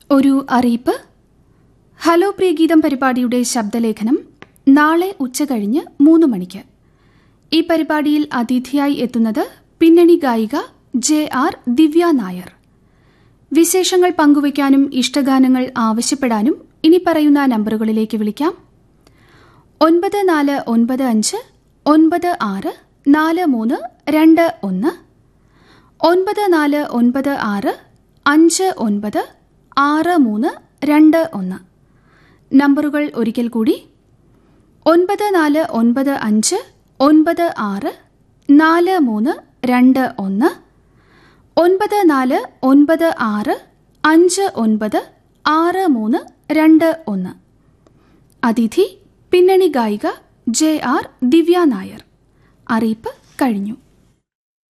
ഒരു അറിയിപ്പ് ഹലോ പ്രിയഗീതം പരിപാടിയുടെ ശബ്ദലേഖനം നാളെ ഉച്ചകഴിഞ്ഞ് മൂന്ന് മണിക്ക് ഈ പരിപാടിയിൽ അതിഥിയായി എത്തുന്നത് പിന്നണി ഗായിക ജെ ആർ ദിവ്യ നായർ വിശേഷങ്ങൾ പങ്കുവയ്ക്കാനും ഇഷ്ടഗാനങ്ങൾ ആവശ്യപ്പെടാനും ഇനി പറയുന്ന നമ്പറുകളിലേക്ക് വിളിക്കാം ഒൻപത് നാല് ഒൻപത് അഞ്ച് ഒൻപത് ആറ് നാല് മൂന്ന് രണ്ട് ഒന്ന് ഒൻപത് നാല് ഒൻപത് ആറ് അഞ്ച് ഒൻപത് ആറ് മൂന്ന് രണ്ട് ഒന്ന് നമ്പറുകൾ ഒരിക്കൽ കൂടി ഒൻപത് നാല് ഒൻപത് അഞ്ച് ഒൻപത് ആറ് നാല് മൂന്ന് രണ്ട് ഒന്ന് ഒൻപത് നാല് ഒൻപത് ആറ് അഞ്ച് ഒൻപത് ആറ് മൂന്ന് രണ്ട് ഒന്ന് അതിഥി പിന്നണി ഗായിക ജെ ആർ ദിവ്യ നായർ അറിയിപ്പ് കഴിഞ്ഞു